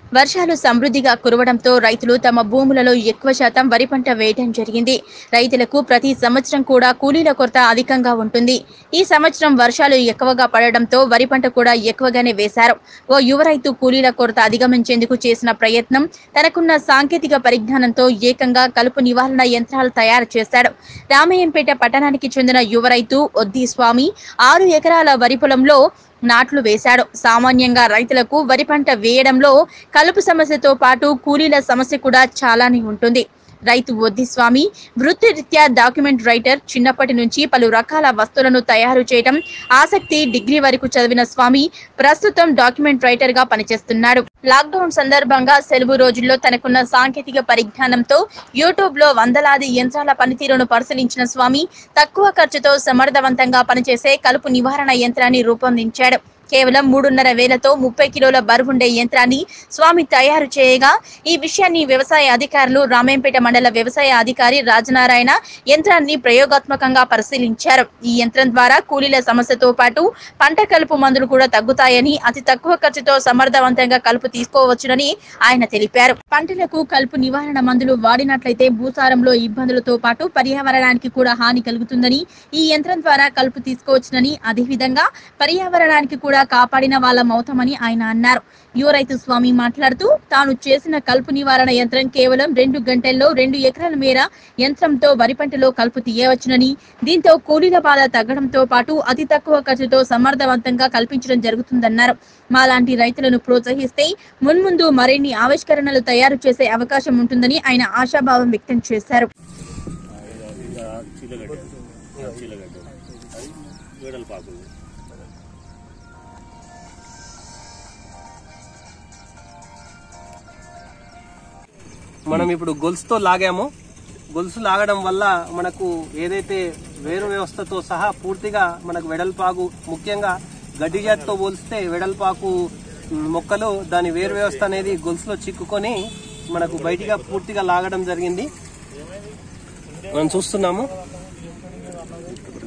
వర్షాలు సమృద్ధిగా కురవడంతో రైతులు తమ భూములలో ఎక్కువ శాతం వరి పంట వేయడం జరిగింది రైతులకు ప్రతి సంవత్సరం కూడా కూలీల కొరత అధికంగా ఉంటుంది ఈ సంవత్సరం వర్షాలు ఎక్కువగా పడడంతో వరి పంట కూడా ఎక్కువగానే వేశారు ఓ యువ రైతు కూలీల కొరత అధిగమించేందుకు చేసిన ప్రయత్నం తనకున్న సాంకేతిక పరిజ్ఞానంతో ఏకంగా కలుపు నివారణ యంత్రాలు తయారు చేశాడు రామయ్యంపేట పట్టణానికి చెందిన యువ రైతు ఒద్ది స్వామి ఆరు ఎకరాల వరి పొలంలో నాట్లు వేశాడు సామాన్యంగా రైతులకు వరి పంట వేయడంలో కలుపు సమస్యతో పాటు కూలీల సమస్య కూడా చాలానే ఉంటుంది రైతు ఒద్దిస్వామి వృత్తిరీత్యా డాక్యుమెంట్ రైటర్ చిన్నప్పటి నుంచి పలు రకాల వస్తువులను తయారు చేయడం ఆసక్తి డిగ్రీ వరకు చదివిన స్వామి ప్రస్తుతం డాక్యుమెంట్ రైటర్ గా పనిచేస్తున్నాడు లాక్డౌన్ సందర్భంగా సెలవు రోజుల్లో తనకున్న సాంకేతిక పరిజ్ఞానంతో యూట్యూబ్ లో వందలాది యంత్రాల పనితీరును పరిశీలించిన స్వామి తక్కువ ఖర్చుతో సమర్థవంతంగా పనిచేసే కలుపు నివారణ యంత్రాన్ని రూపొందించాడు కేవలం మూడున్నర వేలతో ముప్పై కిలోల బరువుండే యంత్రాన్ని స్వామి తయారు చేయగా ఈ విషయాన్ని వ్యవసాయ అధికారులు రామేంపేట మండల వ్యవసాయ అధికారి రాజనారాయణ యంత్రాన్ని ప్రయోగాత్మకంగా పరిశీలించారు ఈ యంత్రం ద్వారా కూలీల సమస్యతో పాటు పంట కలుపు మందులు కూడా తగ్గుతాయని అతి తక్కువ ఖర్చుతో సమర్థవంతంగా కలుపు తీసుకోవచ్చునని ఆయన తెలిపారు పంటలకు కలుపు నివారణ మందులు వాడినట్లయితే భూసారంలో ఇబ్బందులతో పాటు పర్యావరణానికి కూడా హాని కలుగుతుందని ఈ యంత్రం ద్వారా కలుపు తీసుకోవచ్చునని అదేవిధంగా పర్యావరణానికి కూడా కాపాడిన వాళ్ళమవుతామని ఆయన అన్నారు యువ రైతు స్వామి మాట్లాడుతూ తాను చేసిన కలుపు నివారణ యంత్రం కేవలం రెండు గంటల్లో రెండు ఎకరాల మేర యంత్రంతో వరి పంటలో కలుపు తీయవచ్చునని దీంతో కూలీల బాధ తగ్గడంతో పాటు అతి తక్కువ ఖర్చుతో సమర్థవంతంగా కల్పించడం జరుగుతుందన్నారు మాలాంటి రైతులను ప్రోత్సహిస్తే మున్ముందు మరిన్ని ఆవిష్కరణలు తయారు చేసే అవకాశం ఉంటుందని ఆయన ఆశాభావం వ్యక్తం చేశారు చీలగడ్డ చీలగడ్డ అది వేడలపాకు మనం ఇప్పుడు గొలుసుతో లాగాము గొలుసు లాగడం వల్ల మనకు ఏదైతే వేరు వ్యవస్థతో సహా పూర్తిగా మనకు వెడల్పాకు ముఖ్యంగా గడ్డి జాతితో పోలిస్తే వెడల్పాకు మ్, మొక్కలు దాని వేరు వ్యవస్థ అనేది గొలుసులో చిక్కుకొని మనకు బయటిగా పూర్తిగా లాగడం జరిగింది మనం చూస్తున్నాము